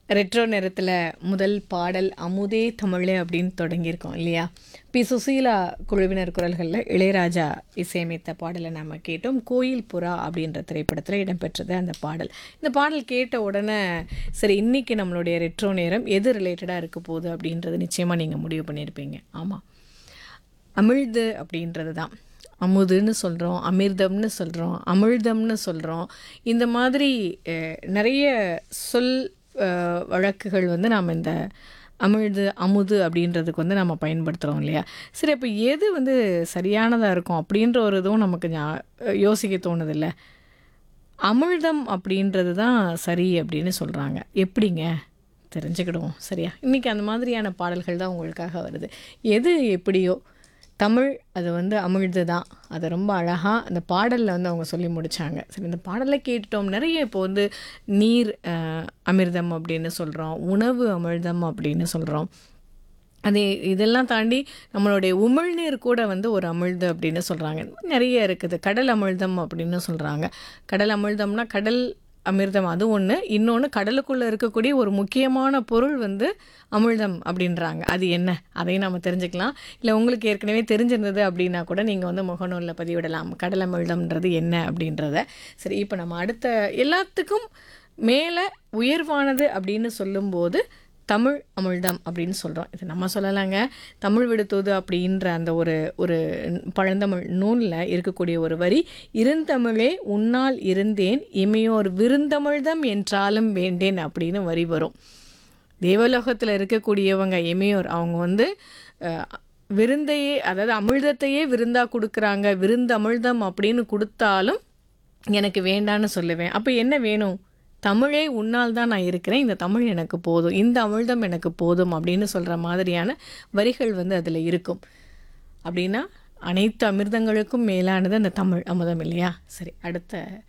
retro நேரத்தில் முதல் பாடல் அமுதே தமிழே அப்படின்னு தொடங்கியிருக்கோம் இல்லையா பி சுசீலா குழுவினர் குரல்களில் இளையராஜா இசையமைத்த பாடலை நம்ம கேட்டோம் கோயில் புறா அப்படின்ற திரைப்படத்தில் இடம்பெற்றது அந்த பாடல் இந்த பாடல் கேட்ட உடனே சரி இன்னைக்கு நம்மளுடைய ரெட்ரோ நேரம் எது ரிலேட்டடாக இருக்க போகுது அப்படின்றது நிச்சயமாக நீங்கள் முடிவு பண்ணியிருப்பீங்க ஆமாம் அமிழ்து அப்படின்றது தான் அமுதுன்னு சொல்கிறோம் அமிர்தம்னு சொல்கிறோம் அமிழ்தம்னு சொல்கிறோம் இந்த மாதிரி அஹ், நிறைய சொல் அஹ், வழக்குகள் வந்து நாம் இந்த அமிழ்து அமுது அப்படின்றதுக்கு வந்து நம்ம பயன்படுத்துகிறோம் இல்லையா சரி அப்போ எது வந்து சரியானதாக இருக்கும் அப்படின்ற ஒரு இதுவும் நமக்கு ஞா- யோசிக்க தோணுதில்ல அமிழ்தம் அப்படின்றது தான் சரி அப்படின்னு சொல்கிறாங்க எப்படிங்க தெரிஞ்சுக்கிடுவோம் சரியா இன்றைக்கி அந்த மாதிரியான பாடல்கள் தான் உங்களுக்காக வருது எது எப்படியோ தமிழ் அது வந்து அமிழ்து தான் அது ரொம்ப அழகாக அந்த பாடலில் வந்து அவங்க சொல்லி முடித்தாங்க சரி இந்த பாடலை கேட்டுட்டோம் நிறைய இப்போ வந்து நீர் அஹ், அமிர்தம் அப்படின்னு சொல்கிறோம் உணவு அமிர்தம் அப்படின்னு சொல்கிறோம் அது இதெல்லாம் தாண்டி நம்மளுடைய உமிழ்நீர் கூட வந்து ஒரு அமிழ்து அப்படின்னு சொல்கிறாங்க நிறைய இருக்குது கடல் அமிழ்தம் அப்படின்னு சொல்கிறாங்க கடல் அமிழ்தம்னா கடல் அமிர்தம் அது ஒன்று இன்னொன்று கடலுக்குள்ளே இருக்கக்கூடிய ஒரு முக்கியமான பொருள் வந்து அமிழ்தம் அப்படின்றாங்க அது என்ன அதையும் நம்ம தெரிஞ்சுக்கலாம் இல்லை உங்களுக்கு ஏற்கனவே தெரிஞ்சிருந்தது அப்படின்னா கூட நீங்கள் வந்து முகநூலில் பதிவிடலாம் கடல் அமிழ்தம்ன்றது என்ன அப்படின்றத சரி இப்போ நம்ம அடுத்த எல்லாத்துக்கும் மேலே உயர்வானது அப்படின்னு சொல்லும்போது தமிழ் அமிழ்தம் அப்படின்னு சொல்கிறோம் இது நம்ம சொல்லலாங்க தமிழ் விடுத்தூது அப்படின்ற அந்த ஒரு ஒரு பழந்தமிழ் நூலில் இருக்கக்கூடிய ஒரு வரி இருந்தமிழே உன்னால் இருந்தேன் இமையோர் விருந்தமிழ்தம் என்றாலும் வேண்டேன் அப்படின்னு வரி வரும் தேவலோகத்தில் இருக்கக்கூடியவங்க எமையோர் அவங்க வந்து அஹ், விருந்தையே அதாவது அமிழ்தத்தையே விருந்தாக கொடுக்குறாங்க விருந்து அமிழ்தம் அப்படின்னு கொடுத்தாலும் எனக்கு வேண்டான்னு சொல்லுவேன் அப்போ என்ன வேணும் தமிழே உன்னால் தான் நான் இருக்கிறேன் இந்த தமிழ் எனக்கு போதும் இந்த அமிழ்தம் எனக்கு போதும் அப்படின்னு சொல்கிற மாதிரியான வரிகள் வந்து அதில் இருக்கும் அப்படின்னா அனைத்து அமிர்தங்களுக்கும் மேலானது அந்த தமிழ் அமுதம் இல்லையா சரி அடுத்த